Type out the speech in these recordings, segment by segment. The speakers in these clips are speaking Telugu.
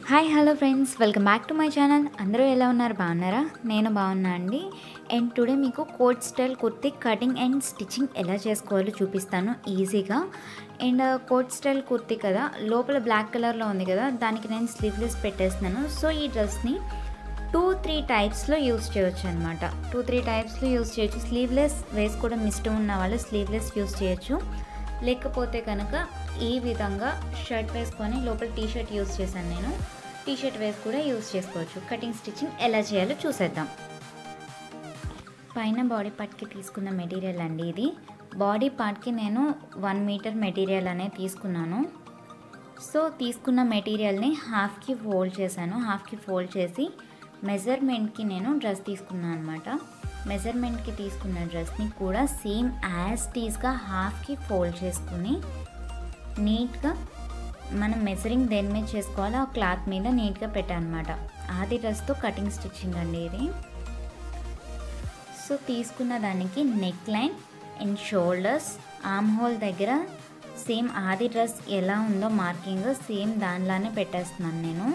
hi hello friends welcome back to my channel అందరూ ఎలా ఉన్నారు బాగున్నారా నేను బాగున్నా అండి అండ్ టుడే మీకు coat style kurti cutting and stitching ఎలా చేసుకోవాలో చూపిస్తాను ఈజీగా అండ్ కోట్ స్టైల్ కుర్తి కదా లోపల బ్లాక్ కలర్లో ఉంది కదా దానికి నేను స్లీవ్లెస్ పెట్టేస్తున్నాను సో ఈ డ్రెస్ని టూ త్రీ టైప్స్లో యూస్ చేయొచ్చు అనమాట టూ త్రీ టైప్స్లో యూస్ చేయొచ్చు స్లీవ్లెస్ వేసుకోవడం ఇష్టం ఉన్న వాళ్ళు స్లీవ్లెస్ యూస్ చేయొచ్చు లేకపోతే కనుక ఈ విధంగా షర్ట్ వేసుకొని లోపల టీ షర్ట్ యూస్ చేశాను నేను టీ షర్ట్ వేసి కూడా యూస్ చేసుకోవచ్చు కటింగ్ స్టిచ్చింగ్ ఎలా చేయాలో చూసేద్దాం పైన బాడీ పార్ట్కి తీసుకున్న మెటీరియల్ అండి ఇది బాడీ పార్ట్కి నేను వన్ మీటర్ మెటీరియల్ అనేది తీసుకున్నాను సో తీసుకున్న మెటీరియల్ని హాఫ్కి ఫోల్డ్ చేశాను హాఫ్కి ఫోల్డ్ చేసి మెజర్మెంట్కి నేను డ్రెస్ తీసుకున్నాను అనమాట మెజర్మెంట్కి తీసుకున్న డ్రెస్ని కూడా సేమ్ యాజ్ టీస్గా హాఫ్కి ఫోల్డ్ చేసుకుని నీట్గా మనం మెజరింగ్ దేని మీద చేసుకోవాలో ఆ క్లాత్ మీద నీట్గా పెట్టానమాట ఆది డ్రెస్తో కటింగ్ స్టిచ్చింగ్ అండి ఇది సో తీసుకున్న దానికి neck line and shoulders arm hole దగ్గర సేమ్ ఆది డ్రెస్ ఎలా ఉందో మార్కింగ్ సేమ్ దానిలానే పెట్టేస్తున్నాను నేను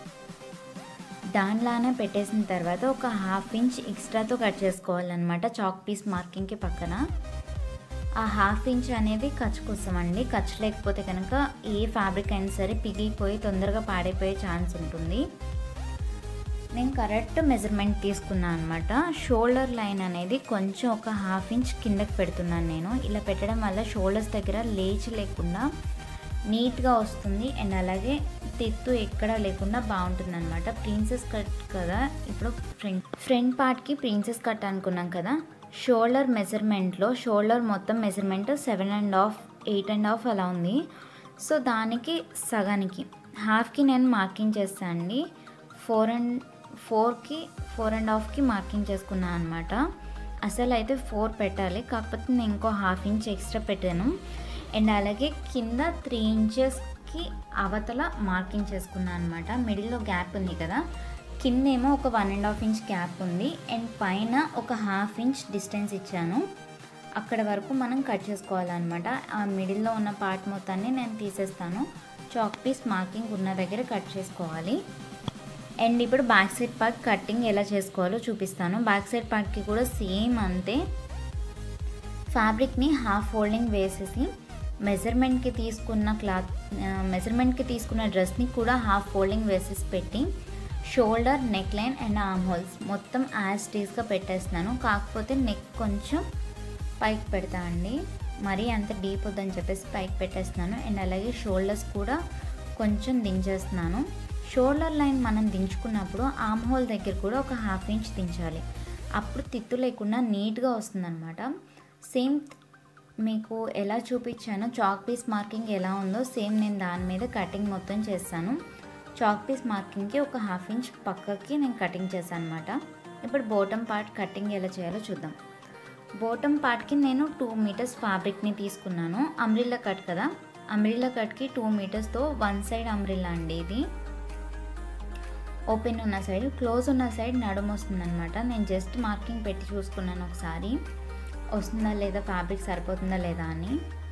దానిలానే పెట్టేసిన తర్వాత ఒక హాఫ్ ఇంచ్ ఎక్స్ట్రాతో కట్ చేసుకోవాలన్నమాట చాక్ పీస్ మార్కింగ్కి పక్కన ఆ హాఫ్ ఇంచ్ అనేది ఖర్చు కోసం అండి ఖర్చు లేకపోతే కనుక ఏ ఫ్యాబ్రిక్ అయినా సరే పిగిలిపోయి తొందరగా పాడైపోయే ఛాన్స్ ఉంటుంది నేను కరెక్ట్ మెజర్మెంట్ తీసుకున్నాను అనమాట షోల్డర్ లైన్ అనేది కొంచెం ఒక హాఫ్ ఇంచ్ కిందకి పెడుతున్నాను నేను ఇలా పెట్టడం వల్ల షోల్డర్స్ దగ్గర లేచి లేకుండా నీట్గా వస్తుంది అండ్ అలాగే తిత్తు ఎక్కడ లేకుండా బాగుంటుంది అనమాట ప్రిన్సెస్ కట్ కదా ఇప్పుడు ఫ్రంట్ ఫ్రంట్ పార్ట్కి ప్రిన్సెస్ కట్ అనుకున్నాం కదా షోల్డర్ మెజర్మెంట్లో షోల్డర్ మొత్తం measurement seven and half eight and half అలా ఉంది సో దానికి సగానికి హాఫ్కి నేను మార్కింగ్ చేస్తాను అండి ఫోర్ అండ్ ఫోర్కి ఫోర్ అండ్ హాఫ్కి మార్కింగ్ చేసుకున్నాను అనమాట అసలు అయితే ఫోర్ పెట్టాలి కాకపోతే నేను ఇంకో హాఫ్ ఇంచ్ ఎక్స్ట్రా పెట్టాను అండ్ అలాగే కింద త్రీ ఇంచెస్కి అవతల మార్కింగ్ చేసుకున్నాను అనమాట మిడిల్లో గ్యాప్ ఉంది కదా కింద ఏమో ఒక one and half inch gap ఉంది అండ్ పైన ఒక హాఫ్ ఇంచ్ డిస్టెన్స్ ఇచ్చాను అక్కడ వరకు మనం కట్ చేసుకోవాలన్నమాట ఆ మిడిల్లో ఉన్న పార్ట్ మొత్తాన్ని నేను తీసేస్తాను చాక్ పీస్ మార్కింగ్ ఉన్న దగ్గర కట్ చేసుకోవాలి అండ్ ఇప్పుడు బ్యాక్ సైడ్ పార్ట్ కటింగ్ ఎలా చేసుకోవాలో చూపిస్తాను బ్యాక్ సైడ్ పార్ట్కి కూడా సేమ్ అంతే ఫ్యాబ్రిక్ని హాఫ్ ఫోల్డింగ్ వేసేసి మెజర్మెంట్కి తీసుకున్న క్లాత్ మెజర్మెంట్కి తీసుకున్న డ్రెస్ని కూడా హాఫ్ ఫోల్డింగ్ వేసేసి పెట్టి shoulder neck line and arm holes మొత్తం యాజ్ టీస్గా పెట్టేస్తున్నాను కాకపోతే నెక్ కొంచెం పైకి పెడతా అండి మరీ అంత డీప్ వద్దని చెప్పేసి పైకి పెట్టేస్తున్నాను అండ్ అలాగే షోల్డర్స్ కూడా కొంచెం దించేస్తున్నాను షోల్డర్ లైన్ మనం దించుకున్నప్పుడు ఆర్మ్ హోల్ దగ్గర కూడా ఒక హాఫ్ ఇంచ్ దించాలి అప్పుడు తిత్తు లేకుండా నీట్గా వస్తుందన్నమాట సేమ్ మీకు ఎలా చూపించానో చాక్ పీస్ మార్కింగ్ ఎలా ఉందో సేమ్ నేను దాని మీద కటింగ్ మొత్తం చేస్తాను చాక్ పీస్ మార్కింగ్కి ఒక హాఫ్ ఇంచ్ పక్కకి నేను కటింగ్ చేశాను అనమాట ఇప్పుడు బోటమ్ పార్ట్ కటింగ్ ఎలా చేయాలో చూద్దాం బోటమ్ పార్ట్కి నేను టూ మీటర్స్ ఫ్యాబ్రిక్ని తీసుకున్నాను అంబ్రిల్లా కట్ కదా అంబ్రిల్లా కట్కి టూ మీటర్స్తో వన్ సైడ్ అంబ్రిల్లా అండి ఇది ఓపెన్ ఉన్న సైడ్ క్లోజ్ ఉన్న సైడ్ నడుము వస్తుందన్నమాట నేను జస్ట్ మార్కింగ్ పెట్టి చూసుకున్నాను ఒకసారి వస్తుందా లేదా ఫ్యాబ్రిక్ సరిపోతుందా లేదా అని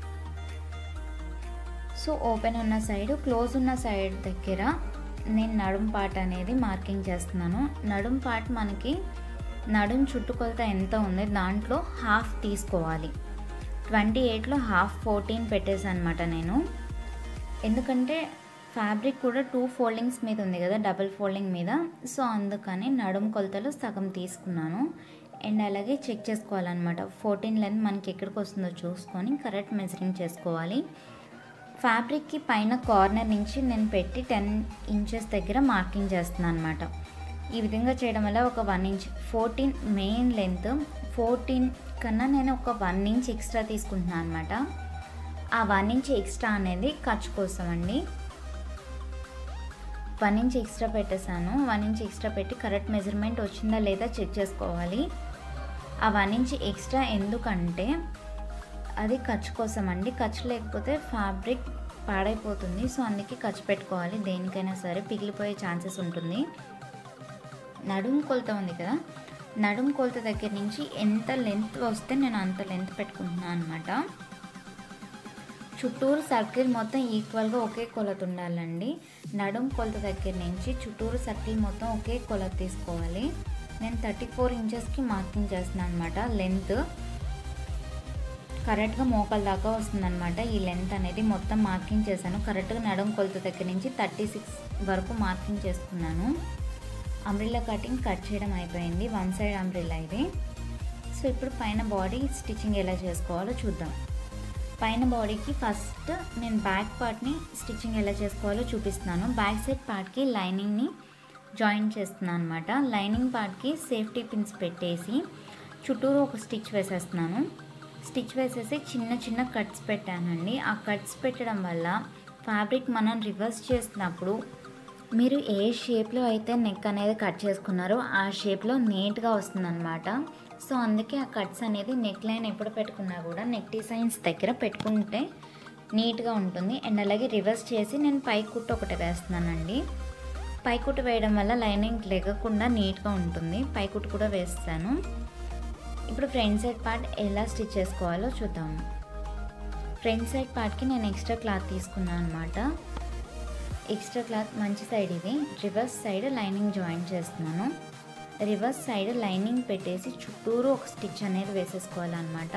సో ఓపెన్ ఉన్న సైడ్ క్లోజ్ ఉన్న సైడ్ దగ్గర నేను నడుం పార్ట్ అనేది మార్కింగ్ చేస్తున్నాను నడుం పార్ట్ మనకి నడుం చుట్టుకొలత ఎంత ఉంది దాంట్లో హాఫ్ తీసుకోవాలి ట్వంటీ ఎయిట్లో హాఫ్ ఫోర్టీన్ పెట్టేసాను అనమాట నేను ఎందుకంటే ఫ్యాబ్రిక్ కూడా టూ ఫోల్డింగ్స్ మీద ఉంది కదా డబుల్ ఫోల్డింగ్ మీద సో అందుకని నడుం కొలతలు సగం తీసుకున్నాను అండ్ అలాగే చెక్ చేసుకోవాలన్నమాట ఫోర్టీన్ లెంత్ మనకి ఎక్కడికి వస్తుందో చూసుకొని కరెక్ట్ మెజరింగ్ చేసుకోవాలి ఫ్యాబ్రిక్కి పైన కార్నర్ నుంచి నేను పెట్టి టెన్ ఇంచెస్ దగ్గర మార్కింగ్ చేస్తున్నాను అనమాట ఈ విధంగా చేయడం వల్ల ఒక one inch fourteen main length fourteen కన్నా నేను ఒక వన్ ఇంచ్ ఎక్స్ట్రా తీసుకుంటున్నాను అనమాట ఆ వన్ ఇంచ్ ఎక్స్ట్రా అనేది ఖర్చు కోసం అండి వన్ ఇంచ్ ఎక్స్ట్రా పెట్టేశాను వన్ ఇంచ్ ఎక్స్ట్రా పెట్టి కరెక్ట్ మెజర్మెంట్ వచ్చిందా లేదా చెక్ చేసుకోవాలి ఆ వన్ ఇంచ్ ఎక్స్ట్రా ఎందుకంటే అది ఖర్చు కోసం అండి ఖర్చు లేకపోతే ఫ్యాబ్రిక్ పాడైపోతుంది సో అందుకే ఖర్చు పెట్టుకోవాలి దేనికైనా సరే పిగిలిపోయే ఛాన్సెస్ ఉంటుంది నడుము కొలత ఉంది కదా నడుము కొలత దగ్గర నుంచి ఎంత లెంత్ వస్తే నేను అంత లెంత్ పెట్టుకుంటున్నాను అనమాట చుట్టూరు సర్కిల్ మొత్తం ఈక్వల్గా ఒకే కొలత ఉండాలండి నడుం కొలత దగ్గర నుంచి చుట్టూరు సర్కిల్ మొత్తం ఒకే కొలత తీసుకోవాలి నేను థర్టీ ఫోర్ ఇంచెస్కి మార్కింగ్ చేస్తున్నాను అనమాట లెంత్ కరెక్ట్గా మోకాల దాకా వస్తుందన్నమాట ఈ లెంత్ అనేది మొత్తం మార్కింగ్ చేశాను కరెక్ట్గా నడుం కొలత దగ్గర నుంచి థర్టీ సిక్స్ వరకు మార్కింగ్ చేసుకున్నాను అంబ్రిల్లా కటింగ్ కట్ చేయడం అయిపోయింది వన్ సైడ్ అంబ్రిల్లా ఇది సో ఇప్పుడు పైన బాడీ స్టిచ్చింగ్ ఎలా చేసుకోవాలో చూద్దాం పైన బాడీకి ఫస్ట్ నేను బ్యాక్ పార్ట్ని స్టిచ్చింగ్ ఎలా చేసుకోవాలో చూపిస్తున్నాను బ్యాక్ సైడ్ పార్ట్కి లైనింగ్ని జాయిన్ చేస్తున్నాను అనమాట లైనింగ్ పార్ట్కి సేఫ్టీ పిన్స్ పెట్టేసి చుట్టూరు ఒక స్టిచ్ వేసేస్తున్నాను స్టిచ్ వేసేసి చిన్న చిన్న కట్స్ పెట్టానండి ఆ కట్స్ పెట్టడం వల్ల ఫ్యాబ్రిక్ మనం రివర్స్ చేసినప్పుడు మీరు ఏ షేప్లో అయితే నెక్ అనేది కట్ చేసుకున్నారో ఆ షేప్లో నీట్గా వస్తుందన్నమాట సో అందుకే ఆ కట్స్ అనేది నెక్ లైన్ ఎప్పుడు పెట్టుకున్నా కూడా నెక్ డిజైన్స్ దగ్గర పెట్టుకుంటే నీట్గా ఉంటుంది అండ్ అలాగే రివర్స్ చేసి నేను పై కుట్టు ఒకటి వేస్తున్నానండి పై కుట్టు వేయడం వల్ల లైనింగ్ లెగకుండా నీట్గా ఉంటుంది పై కుట్టు కూడా వేస్తాను ఇప్పుడు ఫ్రంట్ సైడ్ పార్ట్ ఎలా స్టిచ్ చేసుకోవాలో చూద్దాము ఫ్రంట్ సైడ్ పార్ట్కి నేను ఎక్స్ట్రా క్లాత్ తీసుకున్నాను అనమాట ఎక్స్ట్రా క్లాత్ మంచి సైడ్ ఇది రివర్స్ సైడ్ లైనింగ్ జాయిన్ చేస్తున్నాను రివర్స్ సైడ్ లైనింగ్ పెట్టేసి చుట్టూరు ఒక స్టిచ్ అనేది వేసేసుకోవాలన్నమాట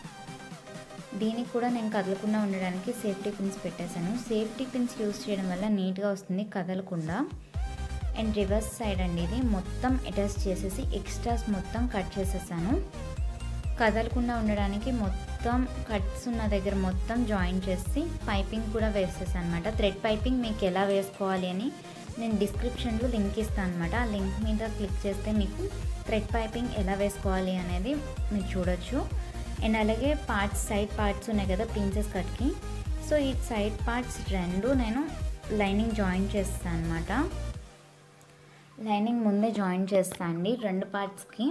దీనికి కూడా నేను కదలకుండా ఉండడానికి సేఫ్టీ పిన్స్ పెట్టేశాను సేఫ్టీ పిన్స్ యూస్ చేయడం వల్ల నీట్గా వస్తుంది కదలకుండా అండ్ రివర్స్ సైడ్ అండి ఇది మొత్తం అటాచ్ చేసేసి ఎక్స్ట్రాస్ మొత్తం కట్ చేసేసాను కదలకుండా ఉండడానికి మొత్తం కట్స్ ఉన్న దగ్గర మొత్తం జాయిన్ చేసి పైపింగ్ కూడా వేసేసాను అనమాట థ్రెడ్ పైపింగ్ మీకు ఎలా వేసుకోవాలి అని నేను డిస్క్రిప్షన్లో లింక్ ఇస్తాను అనమాట ఆ లింక్ మీద క్లిక్ చేస్తే మీకు థ్రెడ్ పైపింగ్ ఎలా వేసుకోవాలి అనేది మీరు చూడొచ్చు అండ్ అలాగే పార్ట్స్ సైడ్ పార్ట్స్ ఉన్నాయి కదా ప్రిన్సెస్ కట్కి సో ఈ సైడ్ పార్ట్స్ రెండు నేను లైనింగ్ జాయిన్ చేస్తాను అనమాట లైనింగ్ ముందే జాయిన్ చేస్తాను అండి రెండు పార్ట్స్కి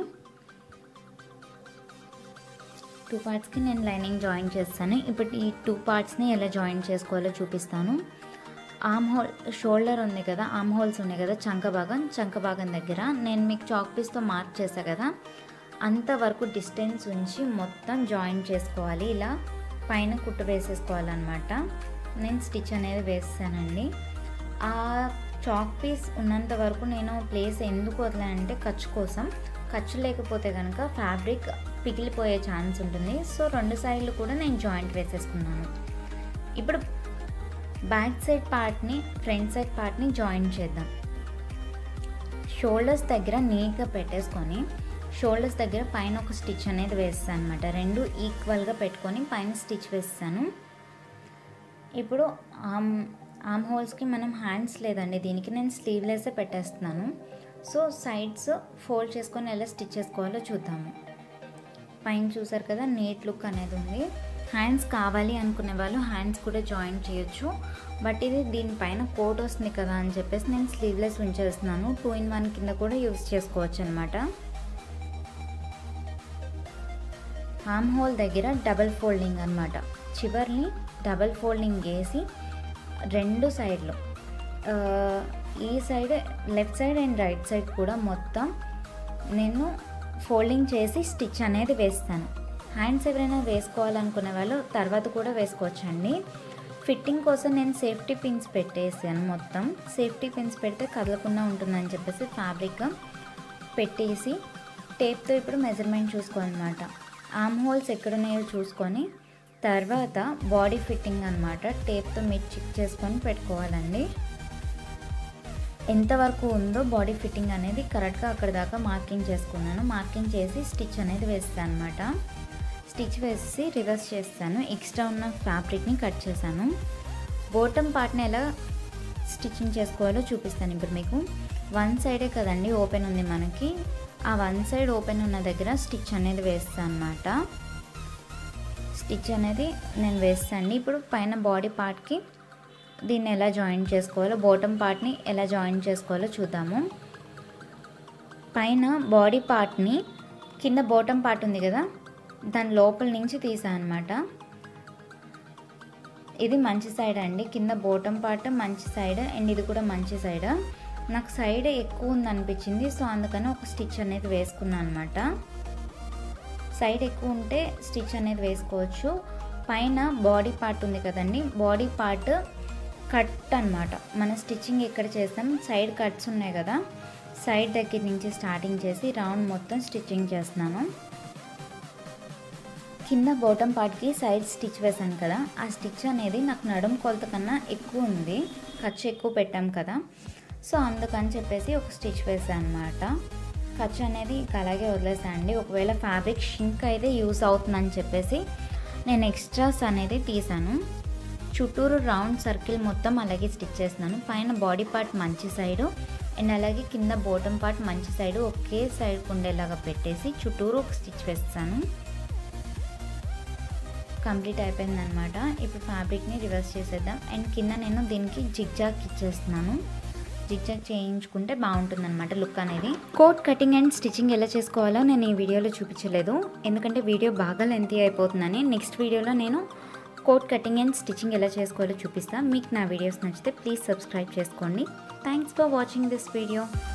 టూ పార్ట్స్కి నేను లైనింగ్ జాయిన్ చేస్తాను ఇప్పుడు ఈ టూ పార్ట్స్ని ఎలా జాయిన్ చేసుకోవాలో చూపిస్తాను ఆమ్ హోల్ షోల్డర్ ఉంది కదా ఆమ్ హోల్స్ ఉన్నాయి కదా చంక భాగం చంక భాగం దగ్గర నేను మీకు చాక్ పీస్తో మార్క్ చేసా కదా అంతవరకు డిస్టెన్స్ ఉంచి మొత్తం జాయిన్ చేసుకోవాలి ఇలా పైన కుట్టు వేసేసుకోవాలన్నమాట నేను స్టిచ్ అనేది వేస్తానండి ఆ చాక్ పీస్ ఉన్నంత వరకు నేను ప్లేస్ ఎందుకు వదిలానంటే ఖర్చు కోసం ఖర్చు లేకపోతే కనుక ఫ్యాబ్రిక్ పిగిలిపోయే ఛాన్స్ ఉంటుంది సో రెండు సైడ్లు కూడా నేను జాయింట్ వేసేసుకున్నాను ఇప్పుడు బ్యాక్ సైడ్ పార్ట్ని ఫ్రంట్ సైడ్ పార్ట్ని జాయిన్ చేద్దాం షోల్డర్స్ దగ్గర నీట్గా పెట్టేసుకొని షోల్డర్స్ దగ్గర పైన ఒక స్టిచ్ అనేది వేస్తాను అనమాట రెండు ఈక్వల్గా పెట్టుకొని పైన స్టిచ్ వేస్తాను ఇప్పుడు ఆమ్ ఆమ్ హోల్స్కి మనం హ్యాండ్స్ లేదండి దీనికి నేను స్లీవ్లెస్సే పెట్టేస్తున్నాను సో సైడ్స్ ఫోల్డ్ చేసుకొని ఎలా స్టిచ్ చేసుకోవాలో చూద్దాము పైన చూసారు కదా నీట్ లుక్ అనేది ఉంది హ్యాండ్స్ కావాలి అనుకునే వాళ్ళు హ్యాండ్స్ కూడా జాయిన్ చేయొచ్చు బట్ ఇది దీనిపైన కోట్ వస్తుంది కదా అని చెప్పేసి నేను స్లీవ్లెస్ ఉంచేస్తున్నాను టూ ఇన్ వన్ కింద కూడా యూస్ చేసుకోవచ్చు అనమాట ఆమ్ హోల్ దగ్గర డబల్ ఫోల్డింగ్ అనమాట చివర్ని డబల్ ఫోల్డింగ్ వేసి రెండు సైడ్లు ఈ side left side and right side కూడా మొత్తం నేను ఫోల్డింగ్ చేసి స్టిచ్ అనేది వేస్తాను హ్యాండ్స్ ఎవరైనా వేసుకోవాలనుకునే వాళ్ళు తర్వాత కూడా వేసుకోవచ్చండి ఫిట్టింగ్ కోసం నేను సేఫ్టీ పిన్స్ పెట్టేసాను మొత్తం సేఫ్టీ పిన్స్ పెడితే కదలకుండా ఉంటుందని చెప్పేసి ఫ్యాబ్రిక్ పెట్టేసి టేప్తో ఇప్పుడు మెజర్మెంట్ చూసుకోవాలన్నమాట ఆమ్ హోల్స్ ఎక్కడున్నాయో చూసుకొని తర్వాత బాడీ ఫిట్టింగ్ అనమాట టేప్తో మీరు చెక్ చేసుకొని పెట్టుకోవాలండి ఎంతవరకు ఉందో బాడీ ఫిట్టింగ్ అనేది కరెక్ట్గా అక్కడ దాకా మార్కింగ్ చేసుకున్నాను మార్కింగ్ చేసి స్టిచ్ అనేది వేస్తాను అనమాట స్టిచ్ వేసి రివర్స్ చేస్తాను ఎక్స్ట్రా ఉన్న ఫ్యాబ్రిక్ని కట్ చేశాను బోటమ్ పార్ట్ని ఎలా స్టిచ్చింగ్ చేసుకోవాలో చూపిస్తాను ఇప్పుడు మీకు వన్ సైడే కదండి ఓపెన్ ఉంది మనకి ఆ వన్ సైడ్ ఓపెన్ ఉన్న దగ్గర స్టిచ్ అనేది వేస్తాను అనమాట స్టిచ్ అనేది నేను వేస్తాను ఇప్పుడు పైన బాడీ పార్ట్కి దీన్ని ఎలా జాయిన్ చేసుకోవాలో బాటమ్ పార్ట్ని ఎలా జాయిన్ చేసుకోవాలో చూద్దాము పైన బాడీ పార్ట్ని కింద బాటమ్ పార్ట్ ఉంది కదా దాని లోపల నుంచి తీసా అనమాట ఇది మంచి సైడ్ అండి కింద బాటమ్ పార్ట్ మంచి సైడ్ అండ్ ఇది కూడా మంచి సైడ్ నాకు సైడ్ ఎక్కువ ఉంది అనిపించింది సో అందుకని ఒక స్టిచ్ అనేది వేసుకున్నాను అనమాట సైడ్ ఎక్కువ ఉంటే స్టిచ్ అనేది వేసుకోవచ్చు పైన బాడీ పార్ట్ ఉంది కదండి బాడీ పార్ట్ కట్ అనమాట మన స్టిచ్చింగ్ ఎక్కడ చేస్తాం సైడ్ కట్స్ ఉన్నాయి కదా సైడ్ దగ్గర నుంచి స్టార్టింగ్ చేసి రౌండ్ మొత్తం స్టిచ్చింగ్ చేస్తున్నాను కింద బాటమ్ పార్ట్కి సైడ్ స్టిచ్ వేసాను కదా ఆ స్టిచ్ అనేది నాకు నడుం కొలత కన్నా ఎక్కువ ఉంది ఖర్చు ఎక్కువ పెట్టాం కదా సో అందుకని చెప్పేసి ఒక స్టిచ్ వేసాను అనమాట ఖర్చు అనేది ఇక అలాగే వదిలేసానండి ఒకవేళ ఫ్యాబ్రిక్ షింక్ అయితే యూస్ అవుతుందని చెప్పేసి నేను ఎక్స్ట్రాస్ అనేది తీసాను చుట్టూరు రౌండ్ సర్కిల్ మొత్తం అలాగే స్టిచ్ చేస్తున్నాను పైన బాడీ పార్ట్ మంచి సైడు అండ్ అలాగే కింద బాటమ్ పార్ట్ మంచి సైడు ఒకే సైడ్ ఉండేలాగా పెట్టేసి చుట్టూరు ఒక స్టిచ్ వేస్తాను కంప్లీట్ అయిపోయింది అనమాట ఇప్పుడు ఫ్యాబ్రిక్ని రివర్స్ చేసేద్దాం అండ్ కింద నేను దీనికి జిగ్జాగ్ ఇచ్చేస్తున్నాను జిగ్జాగ్ చేయించుకుంటే బాగుంటుంది అనమాట లుక్ అనేది కోట్ కటింగ్ అండ్ స్టిచ్చింగ్ ఎలా చేసుకోవాలో నేను ఈ వీడియోలో చూపించలేదు ఎందుకంటే వీడియో బాగా లెంతీ అయిపోతుందని నెక్స్ట్ వీడియోలో నేను కోట్ కటింగ్ అండ్ స్టిచ్చింగ్ ఎలా చేసుకోవాలో చూపిస్తాను మీకు నా వీడియోస్ నచ్చితే ప్లీజ్ సబ్స్క్రైబ్ చేసుకోండి thanks for watching this video